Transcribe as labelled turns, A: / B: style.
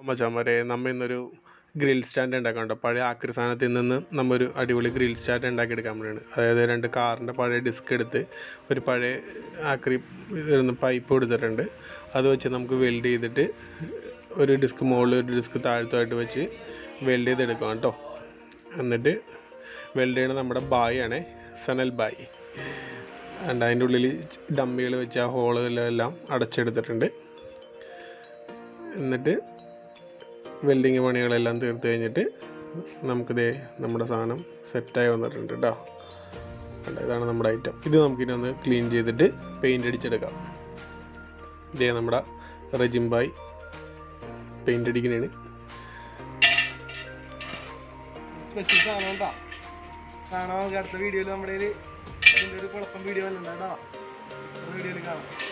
A: മച്ചാമാരെ നമ്മ ഇന്നൊരു ഗ്രിൽ സ്റ്റാൻഡ് ഉണ്ടാക്കാൻ കേട്ടോ പഴയ ആക്രി സാധനത്തിൽ നിന്ന് നമ്മ ഒരു അടിപൊളി ഗ്രിൽ സ്റ്റാൻഡ് ഉണ്ടാക്കിയെടുക്കാൻ വേണ്ടിയാണ് അതായത് രണ്ട് കാറിൻ്റെ പഴയ ഡിസ്ക് എടുത്ത് ഒരു പഴയ ആക്രി ഇരുന്ന് പൈപ്പ് കൊടുത്തിട്ടുണ്ട് അത് വെച്ച് നമുക്ക് വെൽഡ് ചെയ്തിട്ട് ഒരു ഡിസ്ക് മുകളിൽ ഒരു ഡിസ്ക് താഴത്തുമായിട്ട് വെച്ച് വെൽഡ് ചെയ്തെടുക്കാം കേട്ടോ എന്നിട്ട് വെൽഡ് ചെയ്യണ നമ്മുടെ ബായ് ആണേ സനൽ ബായ് and അതിൻ്റെ ഉള്ളിൽ ഡമ്മികൾ വെച്ച് ആ ഹോളുകളെല്ലാം അടച്ചെടുത്തിട്ടുണ്ട് എന്നിട്ട് വെൽഡിങ് പണികളെല്ലാം തീർത്ത് കഴിഞ്ഞിട്ട് നമുക്കിതേ നമ്മുടെ സാധനം സെറ്റായി വന്നിട്ടുണ്ട് കേട്ടോ കണ്ടോ, ഇതാണ് നമ്മുടെ ഐറ്റം ഇത് നമുക്കിനി ഒന്ന് ക്ലീൻ ചെയ്തിട്ട് പെയിൻ്റ് അടിച്ചെടുക്കാം ഇതേ നമ്മുടെ റെജിംബായ് പെയിൻ്റ് അടിക്കുന്നതാണ്
B: സ്പെഷ്യൽ സാധനം ഉണ്ടാ കാണാം നമുക്ക് അടുത്ത വീഡിയോയിൽ നമ്മുടെ കയ്യില് ഇതിന്റെ ഒരു കുഴപ്പം വീഡിയോ വന്നിട്ടുണ്ടാ വീഡിയോയിൽ കാണാം